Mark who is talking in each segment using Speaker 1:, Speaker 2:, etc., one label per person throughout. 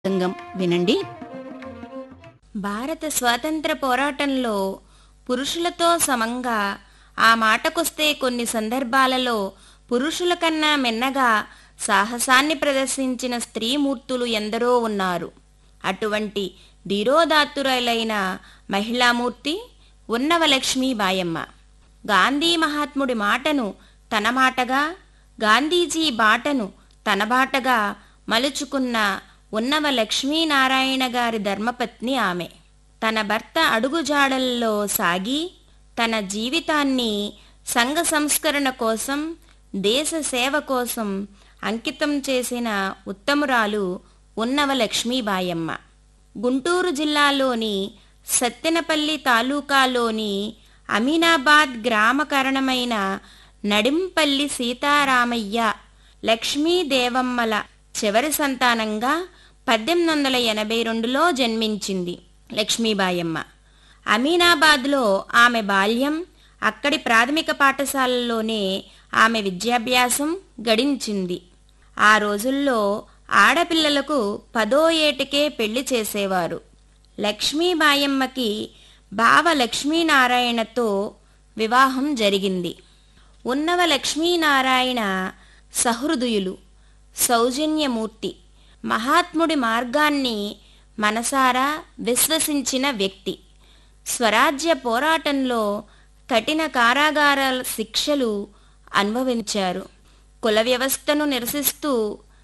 Speaker 1: సంగం వినండి
Speaker 2: భారత స్వాతంత్ర పోరాటంలో పురుషులతో సమంగా ఆ మాటకొస్తే కొన్ని సందర్భాలలో పురుషుల కన్నా మిన్నగా సాహసాన్ని ప్రదర్శించిన స్త్రీమూర్తులు ఎందరో ఉన్నారు అటువంటి ధీరోదాత్తురైన మహిళామూర్తి ఉన్నవలక్ష్మీ బాయమ్మ గాంధీ మహాత్ముడి మాటను తన మాటగా గాంధీజీ బాటను తన బాటగా మలుచుకున్న ఉన్నవ లక్ష్మీనారాయణ గారి ధర్మపత్ని ఆమె తన భర్త అడుగుజాడల్లో సాగి తన జీవితాన్ని సంఘ సంస్కరణ కోసం దేశ సేవ కోసం అంకితం చేసిన ఉత్తమురాలు ఉన్నవ లక్ష్మీబాయమ్మ గుంటూరు జిల్లాలోని సత్తెనపల్లి తాలూకాలోని అమీనాబాద్ గ్రామకరణమైన నడింపల్లి సీతారామయ్య లక్ష్మీదేవమ్మల చివరి సంతానంగా పద్దెనిమిది వందల ఎనభై రెండులో జన్మించింది లక్ష్మీబాయమ్మ అమీనాబాద్లో ఆమె బాల్యం అక్కడి ప్రాథమిక పాఠశాలలోనే ఆమె విద్యాభ్యాసం గడించింది ఆ రోజుల్లో ఆడపిల్లలకు పదో ఏటికే పెళ్లి చేసేవారు లక్ష్మీబాయమ్మకి బావ లక్ష్మీనారాయణతో వివాహం జరిగింది ఉన్నవ లక్ష్మీనారాయణ సహృదయులు సౌజన్యమూర్తి మహాత్ముడి మార్గాన్ని మనసారా విశ్వసించిన వ్యక్తి స్వరాజ్య పోరాటంలో కఠిన కారాగారాల శిక్షలు అనుభవించారు కుల వ్యవస్థను నిరసిస్తూ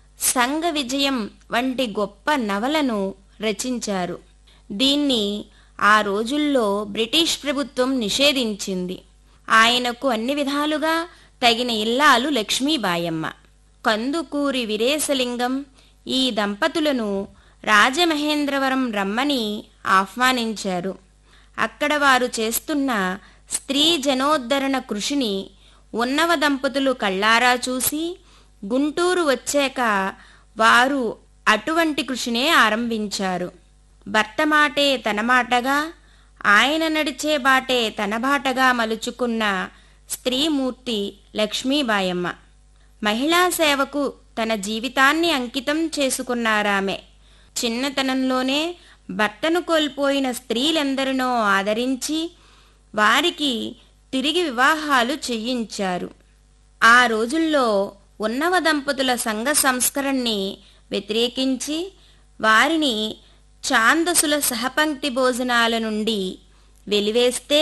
Speaker 2: సంఘ విజయం వంటి గొప్ప నవలను రచించారు దీన్ని ఆ రోజుల్లో బ్రిటిష్ ప్రభుత్వం నిషేధించింది ఆయనకు అన్ని విధాలుగా తగిన ఇల్లాలు లక్ష్మీబాయమ్మ కందుకూరి వీరేశలింగం ఈ దంపతులను రాజమహేంద్రవరం రమ్మని ఆహ్వానించారు అక్కడ వారు చేస్తున్న స్త్రీ జనోద్ధరణ కృషిని ఉన్నవ దంపతులు కళ్ళారా చూసి గుంటూరు వచ్చాక వారు అటువంటి కృషినే ఆరంభించారు భర్త మాటే తన మాటగా ఆయన నడిచే బాటే తన బాటగా మలుచుకున్న స్త్రీమూర్తి లక్ష్మీబాయమ్మ మహిళా సేవకు తన జీవితాన్ని అంకితం చేసుకున్నారామె చిన్నతనంలోనే భర్తను కోల్పోయిన స్త్రీలెందరినో ఆదరించి వారికి తిరిగి వివాహాలు చేయించారు ఆ రోజుల్లో ఉన్నవ దంపతుల సంఘ సంస్కరణని వ్యతిరేకించి వారిని ఛాందసుల సహపంక్తి భోజనాల నుండి వెలివేస్తే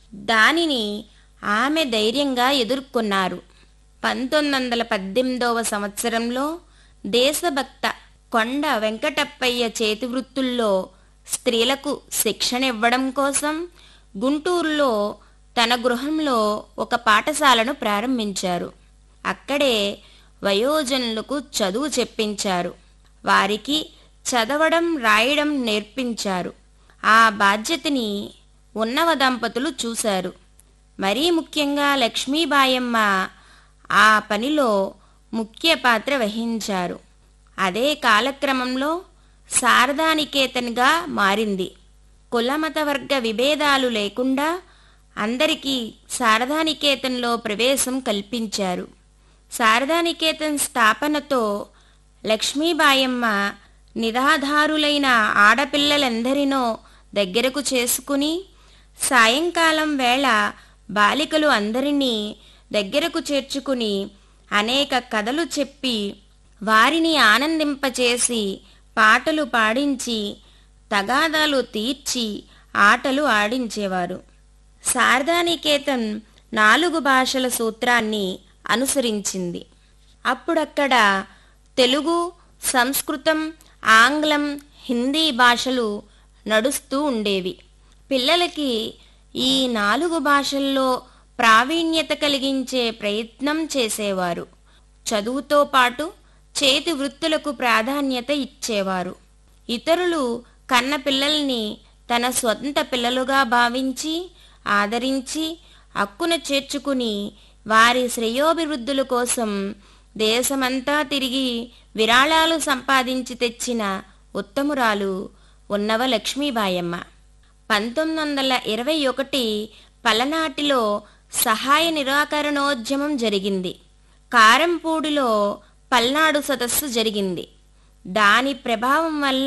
Speaker 2: దానిని ఆమె ధైర్యంగా ఎదుర్కొన్నారు పంతొమ్మిది వందల పద్దెనిమిదవ సంవత్సరంలో దేశభక్త కొండ వెంకటప్పయ్య చేతివృత్తుల్లో స్త్రీలకు శిక్షణ ఇవ్వడం కోసం గుంటూరులో తన గృహంలో ఒక పాఠశాలను ప్రారంభించారు అక్కడే వయోజనులకు చదువు చెప్పించారు వారికి చదవడం రాయడం నేర్పించారు ఆ బాధ్యతని ఉన్నవ దంపతులు చూశారు మరీ ముఖ్యంగా లక్ష్మీబాయమ్మ ఆ పనిలో ముఖ్య పాత్ర వహించారు అదే కాలక్రమంలో శారదానికేతన్గా మారింది కులమత వర్గ విభేదాలు లేకుండా అందరికీ శారదానికేతన్లో ప్రవేశం కల్పించారు శారదానికేతన్ స్థాపనతో లక్ష్మీబాయమ్మ నిరాధారులైన ఆడపిల్లలందరినో దగ్గరకు చేసుకుని సాయంకాలం వేళ బాలికలు అందరినీ దగ్గరకు చేర్చుకుని అనేక కథలు చెప్పి వారిని ఆనందింపచేసి పాటలు పాడించి తగాదాలు తీర్చి ఆటలు ఆడించేవారు శారదానికేతన్ నాలుగు భాషల సూత్రాన్ని అనుసరించింది అప్పుడక్కడ తెలుగు సంస్కృతం ఆంగ్లం హిందీ భాషలు నడుస్తూ ఉండేవి పిల్లలకి ఈ నాలుగు భాషల్లో ప్రావీణ్యత కలిగించే ప్రయత్నం చేసేవారు చదువుతో పాటు చేతి వృత్తులకు ప్రాధాన్యత ఇచ్చేవారు ఇతరులు కన్న పిల్లల్ని తన స్వంత పిల్లలుగా భావించి ఆదరించి హక్కున చేర్చుకుని వారి శ్రేయోభివృద్ధుల కోసం దేశమంతా తిరిగి విరాళాలు సంపాదించి తెచ్చిన ఉత్తమురాలు ఉన్నవ లక్ష్మీబాయమ్మ పంతొమ్మిది వందల ఇరవై ఒకటి పలనాటిలో సహాయ నిరాకరణోద్యమం జరిగింది కారంపూడిలో పల్నాడు సదస్సు జరిగింది దాని ప్రభావం వల్ల